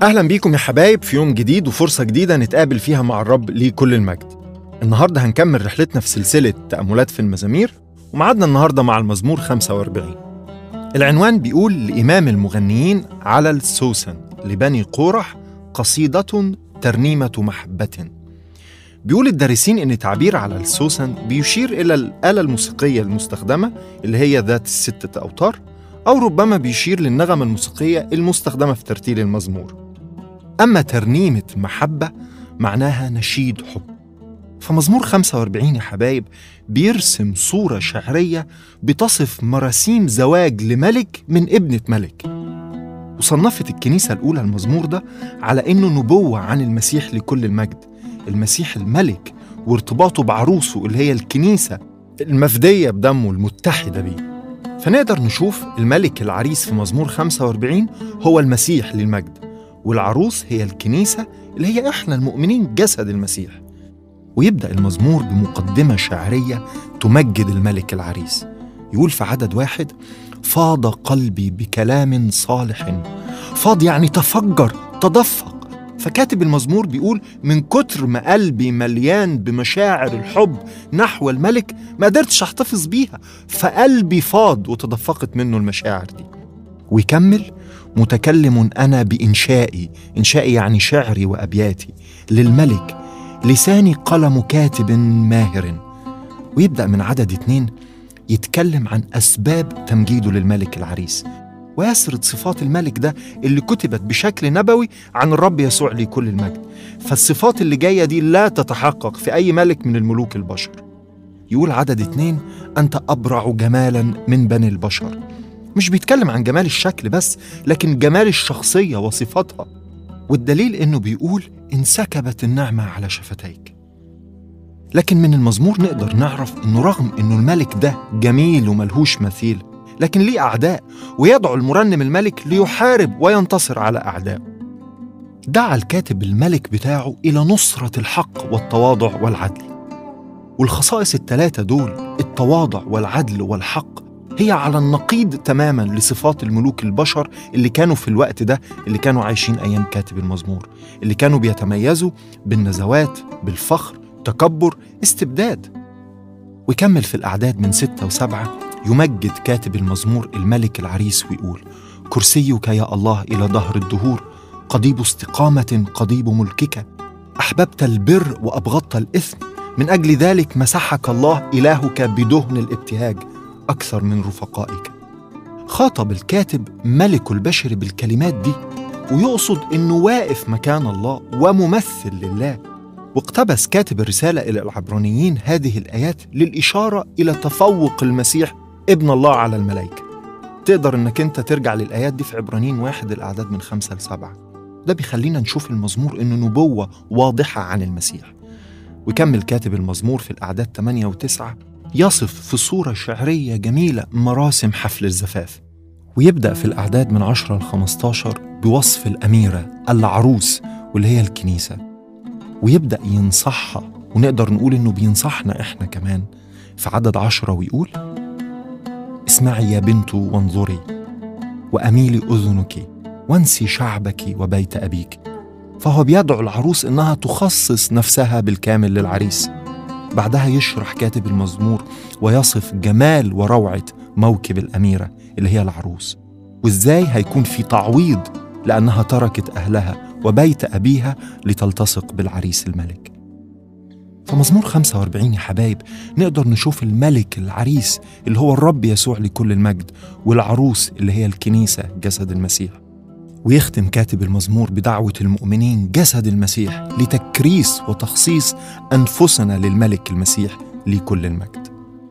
أهلا بيكم يا حبايب في يوم جديد وفرصة جديدة نتقابل فيها مع الرب ليه كل المجد النهاردة هنكمل رحلتنا في سلسلة تأملات في المزامير ومعادنا النهاردة مع المزمور 45 العنوان بيقول لإمام المغنيين على السوسن لبني قورح قصيدة ترنيمة محبة بيقول الدارسين إن تعبير على السوسن بيشير إلى الآلة الموسيقية المستخدمة اللي هي ذات الستة أوتار أو ربما بيشير للنغمة الموسيقية المستخدمة في ترتيل المزمور أما ترنيمة محبة معناها نشيد حب فمزمور 45 يا حبايب بيرسم صورة شعرية بتصف مراسيم زواج لملك من ابنة ملك وصنفت الكنيسة الأولى المزمور ده على إنه نبوة عن المسيح لكل المجد المسيح الملك وارتباطه بعروسه اللي هي الكنيسة المفدية بدمه المتحدة بيه فنقدر نشوف الملك العريس في مزمور 45 هو المسيح للمجد والعروس هي الكنيسة اللي هي إحنا المؤمنين جسد المسيح ويبدأ المزمور بمقدمة شعرية تمجد الملك العريس يقول في عدد واحد فاض قلبي بكلام صالح فاض يعني تفجر تدفق فكاتب المزمور بيقول من كتر ما قلبي مليان بمشاعر الحب نحو الملك ما قدرتش احتفظ بيها فقلبي فاض وتدفقت منه المشاعر دي ويكمل متكلم انا بانشائي انشائي يعني شعري وابياتي للملك لساني قلم كاتب ماهر ويبدا من عدد اتنين يتكلم عن اسباب تمجيده للملك العريس ويسرد صفات الملك ده اللي كتبت بشكل نبوي عن الرب يسوع ليه كل المجد فالصفات اللي جاية دي لا تتحقق في أي ملك من الملوك البشر يقول عدد اتنين أنت أبرع جمالا من بني البشر مش بيتكلم عن جمال الشكل بس لكن جمال الشخصية وصفاتها والدليل إنه بيقول انسكبت النعمة على شفتيك لكن من المزمور نقدر نعرف إنه رغم إنه الملك ده جميل وملهوش مثيل لكن ليه أعداء ويدعو المرنم الملك ليحارب وينتصر أعلى أعدائه دعا الكاتب الملك بتاعه إلى نصرة الحق والتواضع والعدل والخصائص الثلاثة دول التواضع والعدل والحق هي على النقيض تماما لصفات الملوك البشر اللي كانوا في الوقت ده اللي كانوا عايشين أيام كاتب المزمور اللي كانوا بيتميزوا بالنزوات بالفخر تكبر استبداد ويكمل في الأعداد من ستة وسبعة يمجد كاتب المزمور الملك العريس ويقول كرسيك يا الله إلى ظهر الدهور قضيب استقامة قضيب ملكك أحببت البر وأبغضت الإثم من أجل ذلك مسحك الله إلهك بدهن الابتهاج أكثر من رفقائك خاطب الكاتب ملك البشر بالكلمات دي ويقصد إنه واقف مكان الله وممثل لله واقتبس كاتب الرسالة إلى العبرانيين هذه الآيات للإشارة إلى تفوق المسيح ابن الله على الملائكة تقدر انك انت ترجع للآيات دي في عبرانيين واحد الأعداد من خمسة لسبعة ده بيخلينا نشوف المزمور إنه نبوة واضحة عن المسيح ويكمل كاتب المزمور في الأعداد 8 و9 يصف في صورة شعرية جميلة مراسم حفل الزفاف ويبدأ في الأعداد من 10 ل 15 بوصف الأميرة العروس واللي هي الكنيسة ويبدأ ينصحها ونقدر نقول إنه بينصحنا إحنا كمان في عدد عشرة ويقول اسمعي يا بنت وانظري وأميلي أذنك وانسي شعبك وبيت أبيك فهو بيدعو العروس إنها تخصص نفسها بالكامل للعريس بعدها يشرح كاتب المزمور ويصف جمال وروعة موكب الأميرة اللي هي العروس وإزاي هيكون في تعويض لأنها تركت أهلها وبيت أبيها لتلتصق بالعريس الملك فمزمور 45 يا حبايب نقدر نشوف الملك العريس اللي هو الرب يسوع لكل المجد والعروس اللي هي الكنيسة جسد المسيح ويختم كاتب المزمور بدعوة المؤمنين جسد المسيح لتكريس وتخصيص أنفسنا للملك المسيح لكل المجد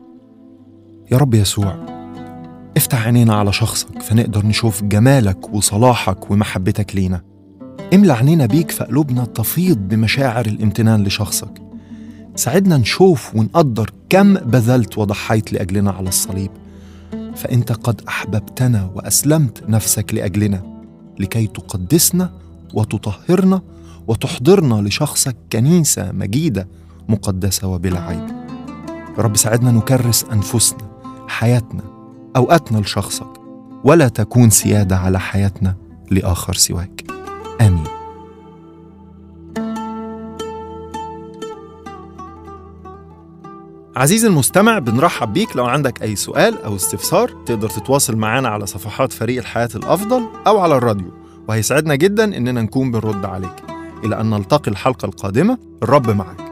يا رب يسوع افتح عينينا على شخصك فنقدر نشوف جمالك وصلاحك ومحبتك لينا املى عينينا بيك فقلوبنا تفيض بمشاعر الامتنان لشخصك ساعدنا نشوف ونقدر كم بذلت وضحيت لاجلنا على الصليب فانت قد احببتنا واسلمت نفسك لاجلنا لكي تقدسنا وتطهرنا وتحضرنا لشخصك كنيسه مجيده مقدسه وبلا عيب رب ساعدنا نكرس انفسنا حياتنا اوقاتنا لشخصك ولا تكون سياده على حياتنا لاخر سواك آمين عزيزي المستمع بنرحب بيك لو عندك أي سؤال أو استفسار تقدر تتواصل معنا على صفحات فريق الحياة الأفضل أو على الراديو وهيسعدنا جدا إننا نكون بنرد عليك إلى أن نلتقي الحلقة القادمة الرب معك